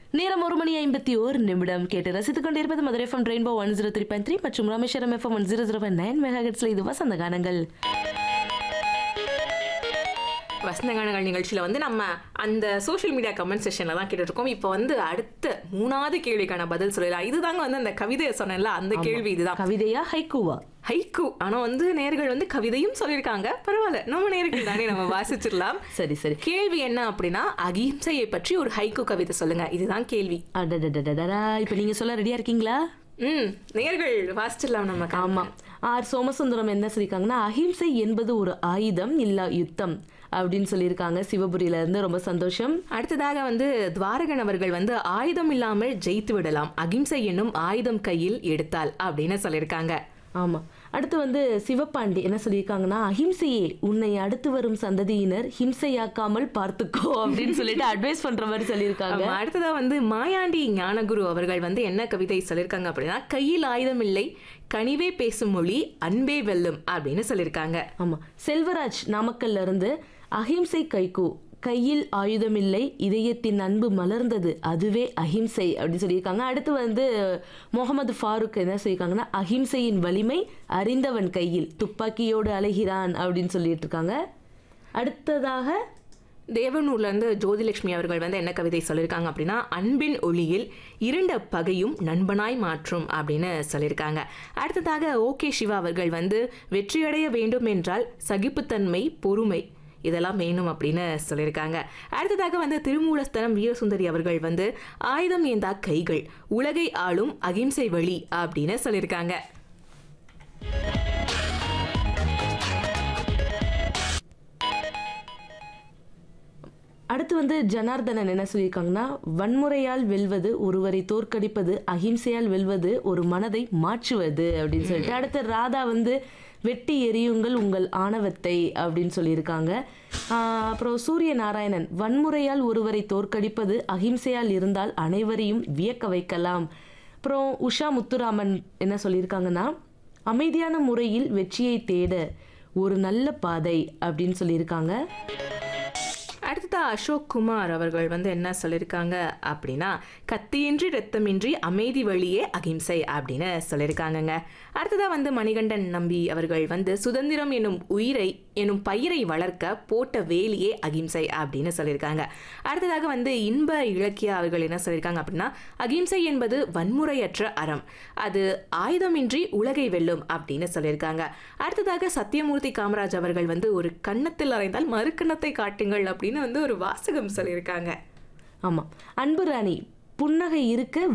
நேரம் ஒரு மணி ஐம்பத்தி ஓரு நிமிடம் கேட்டு ரசித்துக் கொண்டிருப்பது Madurai FM rainbow one zero three point three மற்றும் Rameswaram FM one zero zero nine mega இது வசந்த கானங்கள் வசந்தகானங்கள் நிகழ்ச்சியில் வந்து நம்ம அந்த சோஷியல் மீடியா கமெண்ட் செஷனில் தான் கேட்டுட்டு இருக்கோம் இப்போ வந்து அடுத்த மூணாவது கேள்விக்கான பதில் சொல்லலாம் இதுதாங்க வந்து அந்த கவிதையை சொன்னேன்ல அந்த கேள்வி இதுதான் கவிதையா ஹைக்கூவா ஹைக்கு ஆனா வந்து நேர்கள் வந்து கவிதையும் சொல்லியிருக்காங்க பரவாயில்ல நம்ம நேர்கள் தானே நம்ம வாசிச்சிடலாம் சரி சரி கேள்வி என்ன அப்படின்னா அகிம்சையை பற்றி ஒரு ஹைக்கு கவிதை சொல்லுங்க இதுதான் கேள்வி அடடடடடடா இப்போ நீங்க சொல்ல ரெடியா இருக்கீங்களா ம் நேர்கள் வாசிச்சிடலாம் நம்ம ஆமா ஆர் சோமசுந்தரம் என்ன சொல்லியிருக்காங்கன்னா அஹிம்சை என்பது ஒரு ஆயுதம் இல்லா யுத்தம் அப்படின்னு சொல்லியிருக்காங்க சிவபுரியில இருந்து ரொம்ப சந்தோஷம் அடுத்ததாக வந்து துவாரகன் அவர்கள் வந்து ஆயுதம் இல்லாமல் ஜெயித்து விடலாம் அகிம்சை என்னும் ஆயுதம் கையில் எடுத்தால் அப்படின்னு சொல்லியிருக்காங்க ஆமா அடுத்து வந்து சிவபாண்டி என்ன சொல்லியிருக்காங்கன்னா அஹிம்சையே உன்னை அடுத்து வரும் சந்ததியினர் ஹிம்சையாக்காமல் பார்த்துக்கோ அப்படின்னு சொல்லிட்டு அட்வைஸ் பண்ற மாதிரி சொல்லியிருக்காங்க ஆமா, அடுத்ததா வந்து மாயாண்டி ஞானகுரு அவர்கள் வந்து என்ன கவிதை சொல்லியிருக்காங்க அப்படின்னா கையில் ஆயுதம் இல்லை கனிவே பேசும் மொழி அன்பே வெல்லும் அப்படின்னு சொல்லியிருக்காங்க ஆமா செல்வராஜ் நாமக்கல்ல இருந்து அஹிம்சை கைகு கையில் ஆயுதமில்லை இதயத்தின் அன்பு மலர்ந்தது அதுவே அஹிம்சை அப்படின்னு சொல்லியிருக்காங்க அடுத்து வந்து முகமது ஃபாரூக் என்ன சொல்லியிருக்காங்கன்னா அஹிம்சையின் வலிமை அறிந்தவன் கையில் துப்பாக்கியோடு அலைகிறான் அப்படின்னு சொல்லிட்டு இருக்காங்க அடுத்ததாக தேவனூர்ல இருந்து ஜோதிலட்சுமி அவர்கள் வந்து என்ன கவிதை சொல்லியிருக்காங்க அப்படின்னா அன்பின் ஒளியில் இருண்ட பகையும் நண்பனாய் மாற்றும் அப்படின்னு சொல்லியிருக்காங்க அடுத்ததாக ஓகே சிவா அவர்கள் வந்து வெற்றியடைய வேண்டும் என்றால் சகிப்புத்தன்மை பொறுமை இதெல்லாம் வேணும் அப்படின்னு சொல்லியிருக்காங்க அடுத்ததாக வந்து திருமூலஸ்தனம் வீரசுந்தரி அவர்கள் வந்து ஆயுதம் ஏந்தா கைகள் உலகை ஆளும் அகிம்சை வழி அப்படின்னு சொல்லியிருக்காங்க அடுத்து வந்து ஜனார்தனன் என்ன சொல்லியிருக்காங்கன்னா வன்முறையால் வெல்வது ஒருவரை தோற்கடிப்பது அஹிம்சையால் வெல்வது ஒரு மனதை மாற்றுவது அப்படின்னு சொல்லிட்டு அடுத்து ராதா வந்து வெட்டி எரியுங்கள் உங்கள் ஆணவத்தை அப்படின்னு சொல்லியிருக்காங்க ஆஹ் அப்புறம் சூரிய நாராயணன் வன்முறையால் ஒருவரை தோற்கடிப்பது அஹிம்சையால் இருந்தால் அனைவரையும் வியக்க வைக்கலாம் அப்புறம் உஷா முத்துராமன் என்ன சொல்லியிருக்காங்கன்னா அமைதியான முறையில் வெற்றியை தேட ஒரு நல்ல பாதை அப்படின்னு சொல்லியிருக்காங்க அடுத்ததா அசோக் குமார் அவர்கள் வந்து என்ன சொல்லியிருக்காங்க அப்படின்னா கத்தியின்றி ரத்தமின்றி அமைதி வழியே அகிம்சை அப்படின்னு சொல்லியிருக்காங்கங்க அடுத்ததா வந்து மணிகண்டன் நம்பி அவர்கள் வந்து சுதந்திரம் என்னும் உயிரை என்னும் பயிரை வளர்க்க போட்ட வேலியே அகிம்சை அப்படின்னு சொல்லியிருக்காங்க அடுத்ததாக வந்து இன்ப இலக்கிய அவர்கள் என்ன சொல்லியிருக்காங்க அப்படின்னா அகிம்சை என்பது வன்முறையற்ற அறம் அது ஆயுதமின்றி உலகை வெல்லும் அப்படின்னு சொல்லியிருக்காங்க அடுத்ததாக சத்யமூர்த்தி காமராஜ் அவர்கள் வந்து ஒரு கன்னத்தில் அறைந்தால் மறுக்கன்னத்தை காட்டுங்கள் அப்படின்னு வந்து ஒரு வாசகம் சொல்லியிருக்காங்க ஆமா அன்பு ராணி புன்னகை இருக்க